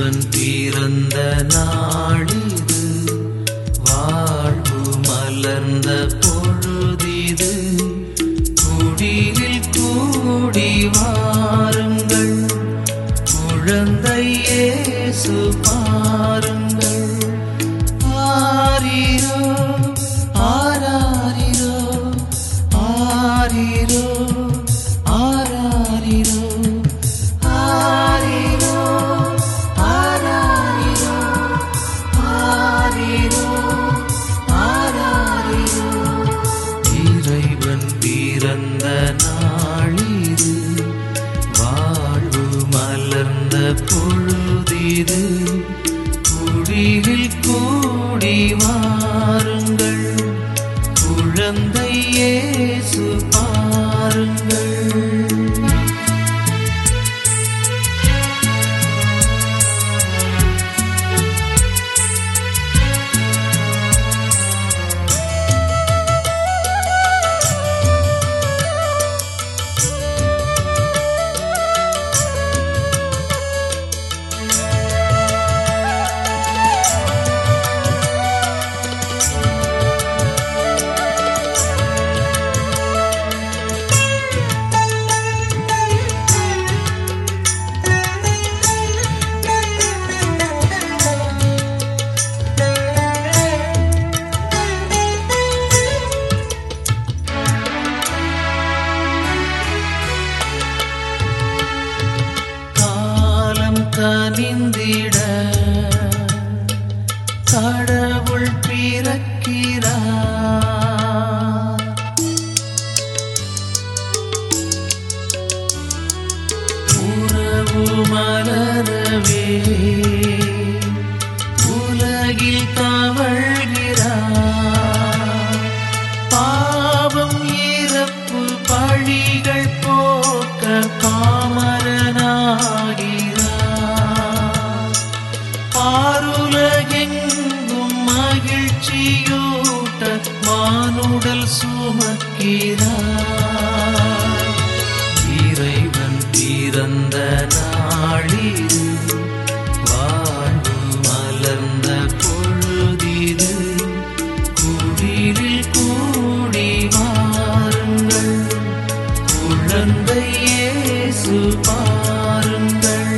இறைவன் பிறந்த நாளிது வாழ்வு மலர்ந்த பொழுதிது குடியில் கூடி வாருங்கள் குழந்தை இயேசு பாருங்கள் ஆரிரோ ஆராரிரோ ஆரிரோ ஆராரிரோ ஆரிரோ ஆராரிரோ ஆரிரோ ஆராரிரோ இறைவன் பிறந்த நாளிது வாழ்வு மலர்ந்த பொழுதிது குடிலில் கூடி வாருங்கள் குழந்தை இயேசு பாருங்கள் காலம் கனிந்திட கடவுள் பிறக்கிறார் உறவு மலரவே உலகில் தவழ்கிறார் பாவம் இறப்பு பழிகள் போக்க காமரனாகிறார் பாருலகெங்கும் மகிழ்ச்சியூட்ட மானுடல் சுமக்கிறார் இறைவன் பிறந்த நாளிது வாழ்வு மலர்ந்த பொழுதிது குடிலில் கூடி வாருங்கள் குழந்தை இயேசு பாருங்கள்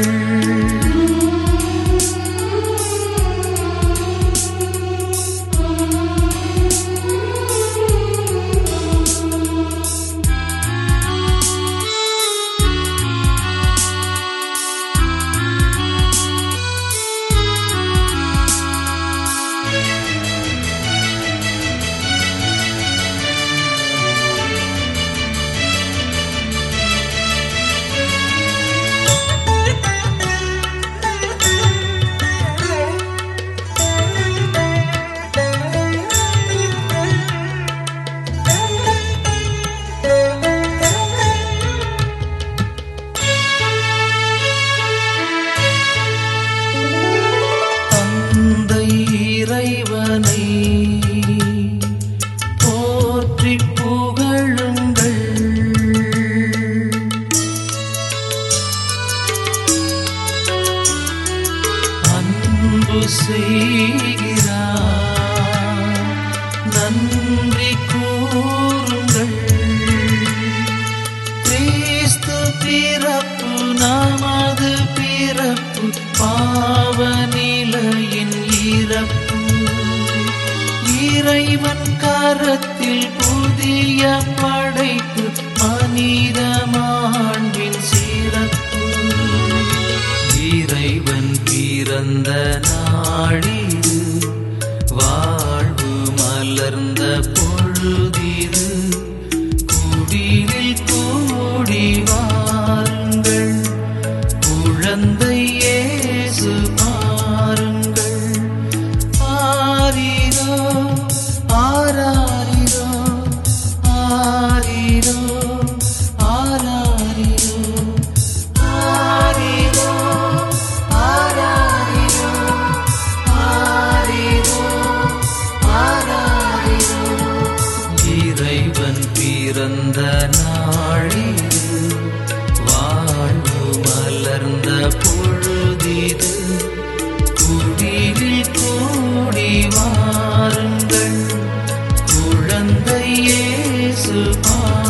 தந்தை இறைவனை போற்றி புகழுங்கள் அன்பு செய்கிறார் நன்றி கூறுங்கள் கிறிஸ்து பிறப்பு நமது பிறப்பு பாவ நிலையின் இறப்பு இறைவன் கரத்தில் புதிய படைப்பு மனித மாண்பின் சிறப்பு இறைவன் பிறந்த நாளிது வாழ்வு மலர்ந்த பொழுதிது குடிலில் கூடி வாருங்கள் குழந்தை இயேசு பாருங்கள் ஆரிரோ ஆராரிரோ ஆரிரோ ஆராரிரோ ஆரிரோ ஆராரிரோ ஆரிரோ ஆராரிரோ இறைவன் பிறந்த நாளிது வாழ்வு மலர்ந்த பொழுதிது இயேசு பாருங்கள்